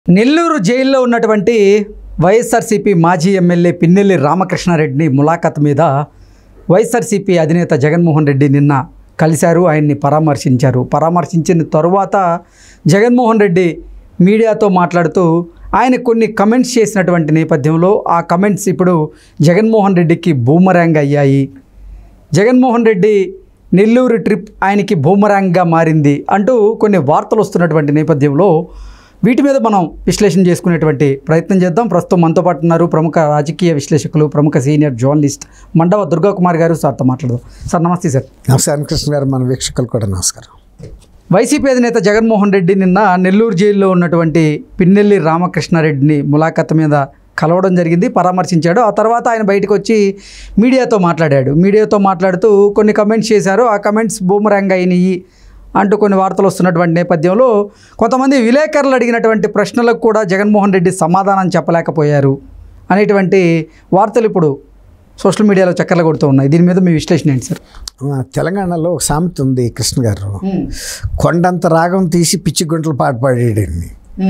నెల్లూరు జైల్లో ఉన్నటువంటి వైఎస్ఆర్సీపీ మాజీ ఎమ్మెల్యే పిన్నెల్లి రామకృష్ణారెడ్డిని ములాఖత్ మీద వైఎస్ఆర్సీపీ అధినేత జగన్మోహన్ రెడ్డి నిన్న కలిశారు ఆయన్ని పరామర్శించారు పరామర్శించిన తరువాత జగన్మోహన్ రెడ్డి మీడియాతో మాట్లాడుతూ ఆయన కొన్ని కమెంట్స్ చేసినటువంటి నేపథ్యంలో ఆ కమెంట్స్ ఇప్పుడు జగన్మోహన్ రెడ్డికి బూమరాంగ్ అయ్యాయి జగన్మోహన్ రెడ్డి నెల్లూరు ట్రిప్ ఆయనకి బూమరాంగ్గా మారింది అంటూ కొన్ని వార్తలు వస్తున్నటువంటి నేపథ్యంలో వీటి మీద మనం విశ్లేషణ చేసుకునేటువంటి ప్రయత్నం చేద్దాం ప్రస్తుతం మనతో పాటు ఉన్నారు ప్రముఖ రాజకీయ విశ్లేషకులు ప్రముఖ సీనియర్ జర్నలిస్ట్ మండవ దుర్గా కుమార్ గారు సార్తో మాట్లాడదాం సార్ నమస్తే సార్ నమస్కారం కృష్ణ గారు మన వీక్షకులు కూడా నమస్కారం వైసీపీ అధినేత జగన్మోహన్ రెడ్డి నిన్న నెల్లూరు జైల్లో ఉన్నటువంటి పిన్నెల్లి రామకృష్ణారెడ్డిని ములాఖత్ మీద కలవడం జరిగింది పరామర్శించాడు ఆ తర్వాత ఆయన బయటకు వచ్చి మీడియాతో మాట్లాడాడు మీడియాతో మాట్లాడుతూ కొన్ని కమెంట్స్ చేశారు ఆ కమెంట్స్ బూమరాంగ్ అయినాయి అంటూ కొన్ని వార్తలు వస్తున్నటువంటి నేపథ్యంలో కొంతమంది విలేకరులు అడిగినటువంటి ప్రశ్నలకు కూడా జగన్మోహన్ రెడ్డి సమాధానం చెప్పలేకపోయారు అనేటువంటి వార్తలు ఇప్పుడు సోషల్ మీడియాలో చక్కర్లు కొడుతూ ఉన్నాయి దీని మీద మీ విశ్లేషణ ఏంటి సార్ ఆ, తెలంగాణలో ఒక సామెత ఉంది కృష్ణ గారు కొండంత రాగం తీసి పిచ్చి గుంటలు పాట పాడేయండి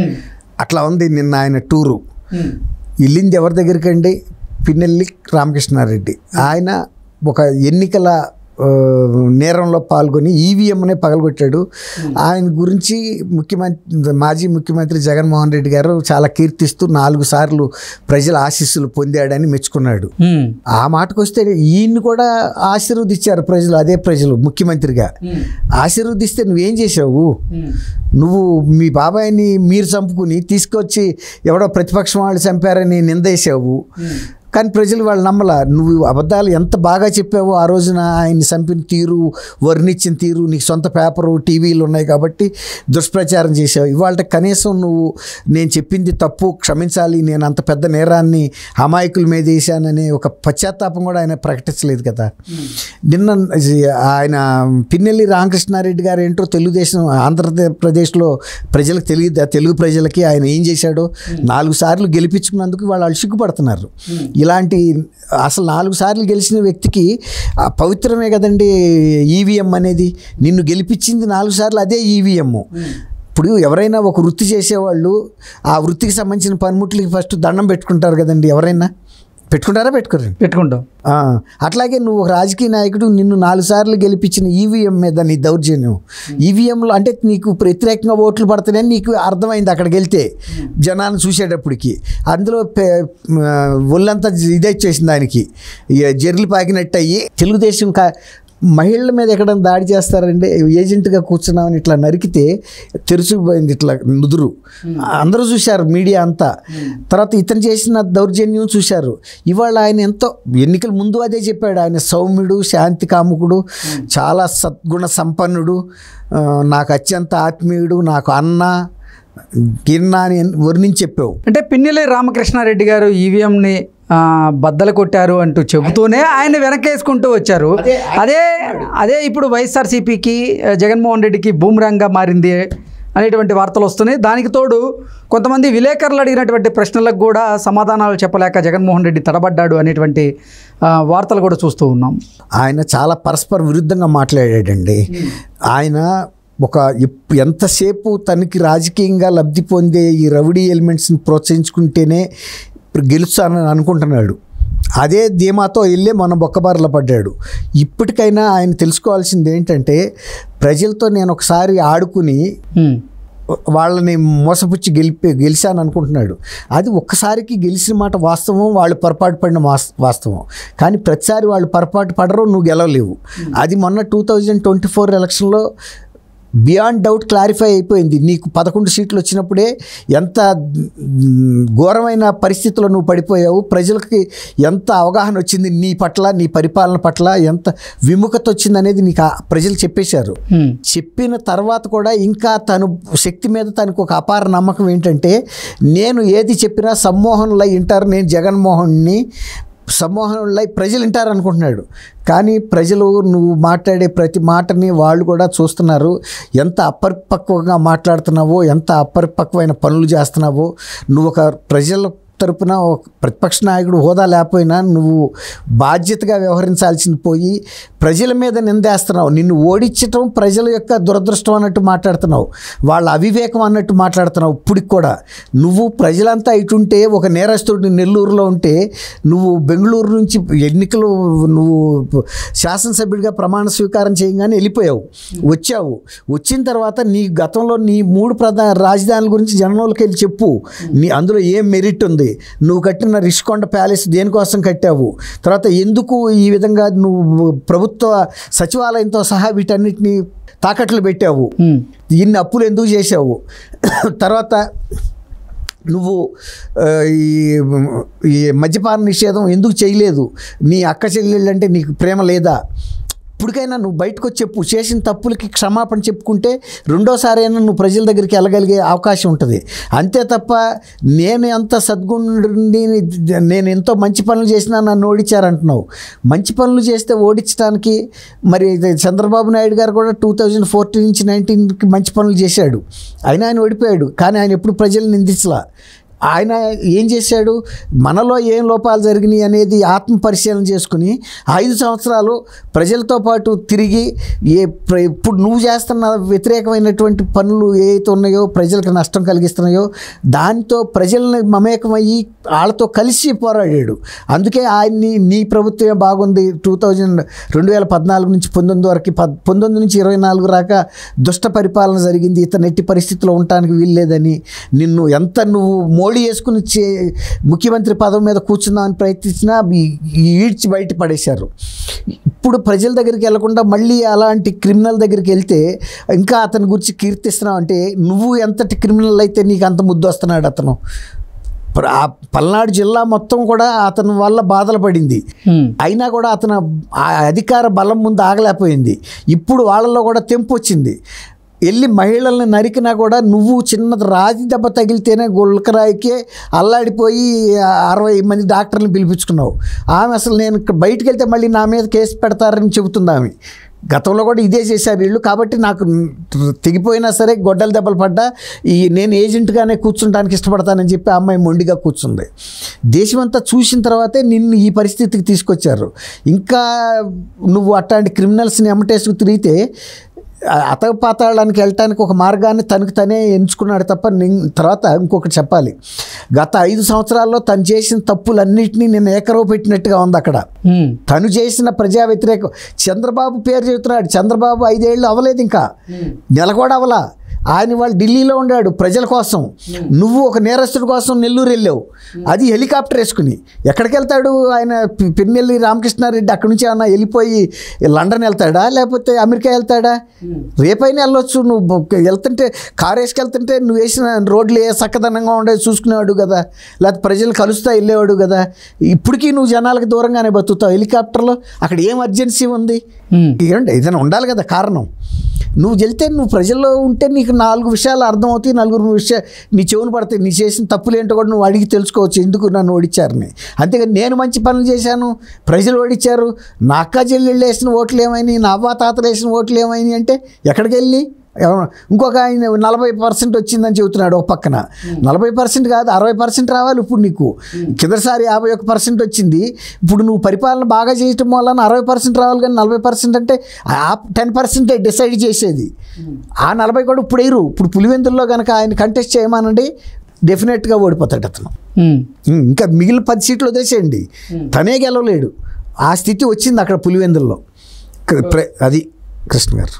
అట్లా ఉంది నిన్న ఆయన టూరు వెళ్ళింది ఎవరి దగ్గరికి అండి పిన్నెల్లి రామకృష్ణారెడ్డి ఆయన ఒక ఎన్నికల ఆ, నేరంలో పాల్గొని ఈవీఎంనే పగలగొట్టాడు ఆయన గురించి ముఖ్యమంత్రి మాజీ ముఖ్యమంత్రి జగన్మోహన్ రెడ్డి గారు చాలా కీర్తిస్తూ నాలుగు సార్లు ప్రజల ఆశీస్సులు పొందాడని మెచ్చుకున్నాడు ఉమ్. ఆ మాటకు వస్తే ఈయన్ని కూడా ఆశీర్వదించారు ప్రజలు అదే ప్రజలు ముఖ్యమంత్రిగా ఆశీర్వదిస్తే నువ్వేం చేసావు నువ్వు మీ బాబాయిని మీరు చంపుకుని తీసుకొచ్చి ఎవడో ప్రతిపక్షం వాళ్ళు చంపారని నిందేసావు కానీ ప్రజలు వాళ్ళు నమ్మల నువ్వు అబద్ధాలు ఎంత బాగా చెప్పావో ఆ రోజున ఆయన్ని చంపిన తీరు వర్ణించిన తీరు నీకు సొంత పేపరు టీవీలు ఉన్నాయి కాబట్టి దుష్ప్రచారం చేసావు ఇవాళ కనీసం నువ్వు నేను చెప్పింది తప్పు క్షమించాలి నేను అంత పెద్ద నేరాన్ని అమాయకుల మీద వేసాననే ఒక పశ్చాత్తాపం కూడా ఆయన ప్రకటించలేదు కదా నిన్న ఆయన పిన్నెల్లి రామకృష్ణారెడ్డి గారు ఏంటో తెలుగుదేశం ఆంధ్రప్రదేశ్లో ప్రజలకు తెలియదు తెలుగు ప్రజలకి ఆయన ఏం చేశాడో నాలుగు సార్లు గెలిపించుకున్నందుకు వాళ్ళు వాళ్ళు సిగ్గుపడుతున్నారు ఇలాంటి అసలు నాలుగు సార్లు గెలిచిన వ్యక్తికి ఆ పవిత్రమే కదండి ఈవీఎం అనేది నిన్ను గెలిపించింది నాలుగు సార్లు అదే ఈవీఎం ఇప్పుడు ఎవరైనా ఒక వృత్తి చేసేవాళ్ళు ఆ వృత్తికి సంబంధించిన పనిముట్లకి ఫస్ట్ దండం పెట్టుకుంటారు కదండి ఎవరైనా పెట్టుకుంటారా పెట్టుకోరండి పెట్టుకుంటాం ఆ, అట్లాగే నువ్వు ఒక రాజకీయ నాయకుడు నిన్ను నాలుగు సార్లు గెలిపించిన ఈవీఎం మీద నీ దౌర్జన్యం ఈవీఎంలో అంటే నీకు వ్యతిరేకంగా ఓట్లు పడుతున్నాయని నీకు అర్థమైంది అక్కడికి వెళ్తే జనాన్ని చూసేటప్పటికి అందులో పె- ఆ, ఒళ్ళంతా ఇదే వచ్చేసింది ఆయనకి ఇక జర్లు పాకినట్టు అయ్యి తెలుగుదేశం కా మహిళల మీద ఎక్కడైనా దాడి చేస్తారంటే ఏజెంట్గా కూర్చున్నామని ఇట్లా నరికితే తెరుచుకుపోయింది ఇట్లా నుదురు అందరూ చూశారు మీడియా అంతా తర్వాత ఇతను చేసిన దౌర్జన్యం చూశారు ఇవాళ ఆయన ఎంతో ఎన్నికల ముందు అదే చెప్పాడు ఆయన సౌమ్యుడు శాంతి కాముకుడు చాలా సద్గుణ సంపన్నుడు ఆ, నాకు అత్యంత ఆత్మీయుడు నాకు అన్న గిన్న అని వర్ణించి చెప్పావు అంటే పిన్నెల్లి రామకృష్ణారెడ్డి గారు ఈవీఎంని బద్దలు కొట్టారు అంటూ చెబుతూనే ఆయన వెనకేసుకుంటూ వచ్చారు అదే అదే ఇప్పుడు వైఎస్ఆర్సీపీకి జగన్మోహన్ రెడ్డికి బూమ్రాంగ్గా మారింది అనేటువంటి వార్తలు వస్తున్నాయి దానికి తోడు కొంతమంది విలేకరులు అడిగినటువంటి ప్రశ్నలకు కూడా సమాధానాలు చెప్పలేక జగన్మోహన్ రెడ్డి తడబడ్డాడు అనేటువంటి ఆ, వార్తలు కూడా చూస్తూ ఉన్నాం ఆయన చాలా పరస్పర విరుద్ధంగా మాట్లాడాడండి ఆయన ఒక ఎప్- ఎంతసేపు తనకి రాజకీయంగా లబ్ధి పొందే ఈ రౌడీ ఎలిమెంట్స్ని ప్రోత్సహించుకుంటేనే ఇప్పుడు గెలుస్తానని అనుకుంటున్నాడు అదే ధీమాతో వెళ్ళే మన బొక్కబారిలో పడ్డాడు ఇప్పటికైనా ఆయన తెలుసుకోవాల్సింది ఏంటంటే ప్రజలతో నేను ఒకసారి ఆడుకుని ఉమ్. వాళ్ళని మోసపుచ్చి గెలిపి గెలిచాను అనుకుంటున్నాడు అది ఒక్కసారికి గెలిచిన మాట వాస్తవం వాళ్ళు పొరపాటు పడిన వాస్- వాస్తవం కానీ ప్రతిసారి వాళ్ళు పొరపాటు పడరు నువ్వు గెలవలేవు అది మొన్న టూ థౌజండ్ ట్వంటీ ఫోర్ ఎలక్షన్లో బియాండ్ డౌట్ క్లారిఫై అయిపోయింది నీకు పదకొండు సీట్లు వచ్చినప్పుడే ఎంత మ్, ఘోరమైన పరిస్థితుల్లో నువ్వు పడిపోయావు ప్రజలకి ఎంత అవగాహన వచ్చింది నీ పట్ల నీ పరిపాలన పట్ల ఎంత విముఖత వచ్చింది అనేది నీకు ఆ ప్రజలు చెప్పేశారు ఉమ్. చెప్పిన తర్వాత కూడా ఇంకా తను శక్తి మీద తనకు ఒక అపార నమ్మకం ఏంటంటే నేను ఏది చెప్పినా సమ్మోహన్లో వింటారు నేను జగన్మోహన్ని సమ్మోహన్లో ప్రజలు వింటారు అనుకుంటున్నాడు కానీ ప్రజలు నువ్వు మాట్లాడే ప్రతి మాటని వాళ్ళు కూడా చూస్తున్నారు ఎంత అపరిపక్వంగా మాట్లాడుతున్నావో ఎంత అపరిపక్వమైన పనులు చేస్తున్నావో నువ్వు ఒక ప్రజల తరపున ఒక ప్రతిపక్ష నాయకుడు హోదా లేకపోయినా నువ్వు బాధ్యతగా వ్యవహరించాల్సింది పోయి ప్రజల మీద నిందేస్తున్నావు నిన్ను ఓడించటం ప్రజల యొక్క దురదృష్టం అన్నట్టు మాట్లాడుతున్నావు వాళ్ళ అవివేకం అన్నట్టు మాట్లాడుతున్నావు ఇప్పటికి కూడా నువ్వు ప్రజలంతా ఇటుంటే ఒక నేరస్తుడు నెల్లూరులో ఉంటే నువ్వు బెంగళూరు నుంచి ఎన్నికలు నువ్వు శాసనసభ్యుడిగా ప్రమాణ స్వీకారం చేయగానే వెళ్ళిపోయావు వచ్చావు వచ్చిన తర్వాత నీ గతంలో నీ మూడు ప్రధాన రాజధానుల గురించి జనంలోకి వెళ్ళి చెప్పు నీ అందులో ఏం మెరిట్ ఉంది నువ్వు కట్టిన రిషికొండ ప్యాలెస్ దేనికోసం కట్టావు తర్వాత ఎందుకు ఈ విధంగా నువ్వు ప్రభుత్వ సచివాలయంతో సహా వీటన్నిటిని తాకట్లు పెట్టావు ఉమ్, ఇన్ని అప్పులు ఎందుకు చేసావు తర్వాత నువ్వు ఆ, ఈ ఈ మద్యపాన నిషేధం ఎందుకు చేయలేదు నీ అక్క చెల్లెళ్ళంటే నీకు ప్రేమ లేదా ఇప్పటికైనా నువ్వు బయటకు వచ్చి చెప్పు చేసిన తప్పులకి క్షమాపణ చెప్పుకుంటే రెండోసారి అయినా నువ్వు ప్రజల దగ్గరికి వెళ్ళగలిగే అవకాశం ఉంటుంది అంతే తప్ప నేను ఎంత సద్గుణుడిని నేను ఎంతో మంచి పనులు చేసినా నన్ను ఓడించారంటున్నావు మంచి పనులు చేస్తే ఓడించడానికి మరి ఇది చంద్రబాబు నాయుడు గారు కూడా టూ థౌజండ్ ఫోర్టీన్ నుంచి నైన్టీన్కి మంచి పనులు చేశాడు అయినా ఆయన ఓడిపోయాడు కానీ ఆయన ఎప్పుడు ప్రజలు నిందించలా ఆయన ఏం చేశాడు మనలో ఏం లోపాలు జరిగినాయి అనేది ఆత్మ పరిశీలన చేసుకుని ఐదు సంవత్సరాలు ప్రజలతో పాటు తిరిగి ఏ ప్ర- ఇప్పుడు నువ్వు చేస్తున్న వ్యతిరేకమైనటువంటి పనులు ఏవైతే ఉన్నాయో ప్రజలకు నష్టం కలిగిస్తున్నాయో దాంతో ప్రజల్ని మమేకమయ్యి వాళ్ళతో కలిసి పోరాడాడు అందుకే ఆయన్ని నీ ప్రభుత్వమే బాగుంది టూ థౌజండ్ రెండు వేల పద్నాలుగు నుంచి పంతొమ్మిది వరకు పద్ పంతొమ్మిది నుంచి ఇరవై నాలుగు రాక దుష్ట పరిపాలన జరిగింది ఇతను ఎట్టి పరిస్థితిలో ఉండటానికి వీల్లేదని నిన్ను ఎంత నువ్వు మోడీ వేసుకుని చే ముఖ్యమంత్రి పదవి మీద కూర్చుందామని ప్రయత్నించినా ఈ- ఈ ఈడ్చి బయట పడేశారు ఇప్పుడు ప్రజల దగ్గరికి వెళ్లకుండా మళ్ళీ అలాంటి క్రిమినల్ దగ్గరికి వెళ్తే ఇంకా అతని గురించి కీర్తిస్తున్నావు అంటే నువ్వు ఎంతటి క్రిమినల్ అయితే నీకు అంత ముద్దు వస్తున్నాడు అతను ప్ర- ఆ పల్నాడు జిల్లా మొత్తం కూడా అతని వల్ల బాధలు పడింది ఉమ్, అయినా కూడా అతను ఆ అధికార బలం ముందు ఆగలేకపోయింది ఇప్పుడు వాళ్ళలో కూడా తెంపు వచ్చింది వెళ్ళి మహిళల్ని నరికినా కూడా నువ్వు చిన్న రాతి దెబ్బ తగిలితేనే గుల్కరాయికే అల్లాడిపోయి ఆ అరవై మంది డాక్టర్ని పిలిపించుకున్నావు ఆమె అసలు నేను ఇక్కడ బయటికి వెళ్తే మళ్ళీ నా మీద కేసు పెడతారని చెబుతుంది ఆమె గతంలో కూడా ఇదే చేశారు వీళ్ళు కాబట్టి నాకు తెగిపోయినా సరే గొడ్డల దెబ్బలు పడ్డా ఈ నేను ఏజెంట్గానే కూర్చుంటానికి ఇష్టపడతానని చెప్పి ఆ అమ్మాయి మొండిగా కూర్చుంది దేశమంతా చూసిన తర్వాతే నిన్ను ఈ పరిస్థితికి తీసుకొచ్చారు ఇంకా నువ్వు అట్లాంటి క్రిమినల్స్ని ఎమ్మటేసుకు తిరిగితే అతక పాతాళానికి వెళ్ళటానికి ఒక మార్గాన్ని తనకు తనే ఎంచుకున్నాడు తప్ప నిన్- తర్వాత ఇంకొకటి చెప్పాలి గత ఐదు సంవత్సరాల్లో తను చేసిన తప్పులన్నింటినీ నేను ఏకరవ పెట్టినట్టుగా ఉంది అక్కడ ఉమ్, తను చేసిన ప్రజా వ్యతిరేక చంద్రబాబు పేరు చెబుతున్నాడు చంద్రబాబు ఐదేళ్ళు అవ్వలేదు ఇంకా నెల కూడా అవలా ఆయన వాళ్ళు ఢిల్లీలో ఉండాడు ప్రజల కోసం నువ్వు ఒక నేరస్తుడి కోసం నెల్లూరు వెళ్ళావు అది హెలికాప్టర్ వేసుకుని ఎక్కడికి వెళ్తాడు ఆయన పి- పిన్నెల్లి రామకృష్ణారెడ్డి అక్కడి నుంచి ఏమన్నా వెళ్ళిపోయి లండన్ వెళ్తాడా లేకపోతే అమెరికా వెళ్తాడా రేపైనా వెళ్ళొచ్చు నువ్వు బొ- వెళ్తుంటే కారు వేసుకెళ్తుంటే నువ్వు వేసిన రోడ్లు ఏ చక్కదనంగా ఉండేది చూసుకునేవాడు కదా లేకపోతే ప్రజలు కలుస్తా వెళ్ళేవాడు కదా ఇప్పటికీ నువ్వు జనాలకు దూరంగానే బతుకుతావు హెలికాప్టర్లో అక్కడ ఏం అర్జెన్సీ ఉంది ఉమ్, ఏంటి ఏదైనా ఉండాలి కదా కారణం నువ్వు వెళ్తే నువ్వు ప్రజల్లో ఉంటే నీకు నాలుగు విషయాలు అర్థమవుతాయి నలుగురు విషయ నీ చెవును పడతాయి నీ చేసిన తప్పులు ఏంటో కూడా నువ్వు అడిగి తెలుసుకోవచ్చు ఎందుకు నన్ను ఓడించారని అంతేగాని నేను మంచి పనులు చేశాను ప్రజలు ఓడించారు నా అక్క చెల్లెళ్ళు వేసిన ఓట్లు ఏమైనాయి నా అవ్వ తాతలు వేసిన ఓట్లు ఏమైనాయి అంటే ఎక్కడికి వెళ్ళి ఎవరు- ఇంకొక ఆయన నలభై పర్సెంట్ వచ్చిందని చెబుతున్నాడు ఒక పక్కన నలభై పర్సెంట్ కాదు అరవై పర్సెంట్ రావాలి ఇప్పుడు నీకు కిందసారి యాభై ఒక్క పర్సెంట్ వచ్చింది ఇప్పుడు నువ్వు పరిపాలన బాగా చేయటం వలన అరవై పర్సెంట్ రావాలి కానీ నలభై పర్సెంట్ అంటే ఆ టెన్ పర్సెంటే డిసైడ్ చేసేది ఆ నలభై కూడా ఇప్పుడు వేయరు ఇప్పుడు పులివెందుల్లో కనుక ఆయన కంటెస్ట్ చేయమనండి డెఫినెట్గా ఓడిపోతాడు అతను ఉమ్. ఉం, ఇంకా మిగిలిన పది సీట్లు వదిలేసేయండి తనే గెలవలేడు ఆ స్థితి వచ్చింది అక్కడ పులివెందుల్లో క- ప్ర- అది కృష్ణ గారు